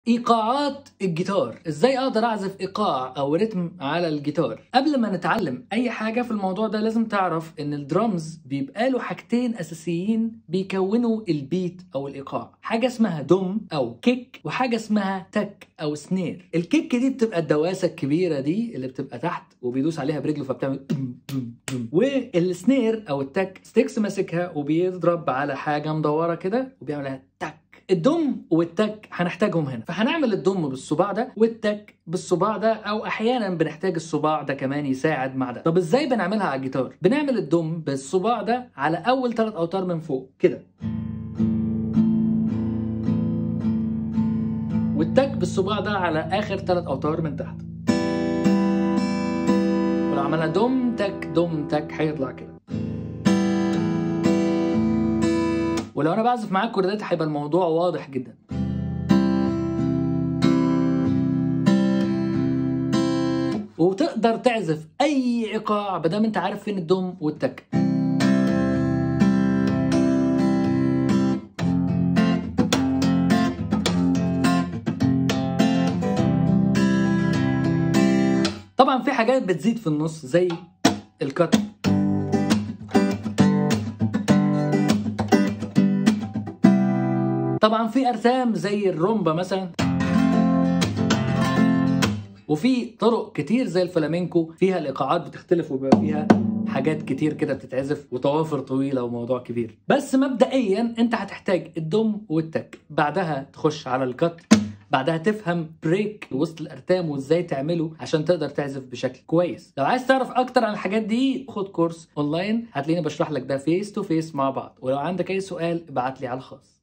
ايقاعات الجيتار ازاي اقدر اعزف ايقاع او رتم على الجيتار قبل ما نتعلم اي حاجه في الموضوع ده لازم تعرف ان الدرامز بيبقى له حاجتين اساسيين بيكونوا البيت او الايقاع حاجه اسمها دم او كيك وحاجه اسمها تك او سنير الكيك دي بتبقى الدواسه الكبيره دي اللي بتبقى تحت وبيدوس عليها برجله فبتعمل دم دم دم. والسنير او التك ستيكس ماسكها وبيضرب على حاجه مدوره كده وبيعملها تك الدم والتك هنحتاجهم هنا فهنعمل الدم بالصباع ده والتك بالصباع ده او احيانا بنحتاج الصباع ده كمان يساعد مع ده طب ازاي بنعملها على الجيتار بنعمل الدم بالصباع ده على اول ثلاث اوتار من فوق كده والتك بالصباع ده على اخر ثلاث اوتار من تحت ولو عملنا دم تك دم تك هيطلع كده ولو انا بعزف معاك كوردات هيبقى الموضوع واضح جدا وتقدر تعزف اي ايقاع بدل انت عارف فين الدم والتك طبعا في حاجات بتزيد في النص زي الكت طبعا في ارسام زي الرومبا مثلا وفي طرق كتير زي الفلامينكو فيها الايقاعات بتختلف وبيبقى فيها حاجات كتير كده بتتعزف وطوافر طويله وموضوع كبير بس مبدئيا انت هتحتاج الدم والتك بعدها تخش على الكت بعدها تفهم بريك وسط الارتام وازاي تعمله عشان تقدر تعزف بشكل كويس لو عايز تعرف اكتر عن الحاجات دي خد كورس اونلاين هتلاقيني بشرح لك ده فيس تو فيس مع بعض ولو عندك اي سؤال ابعت لي على الخاص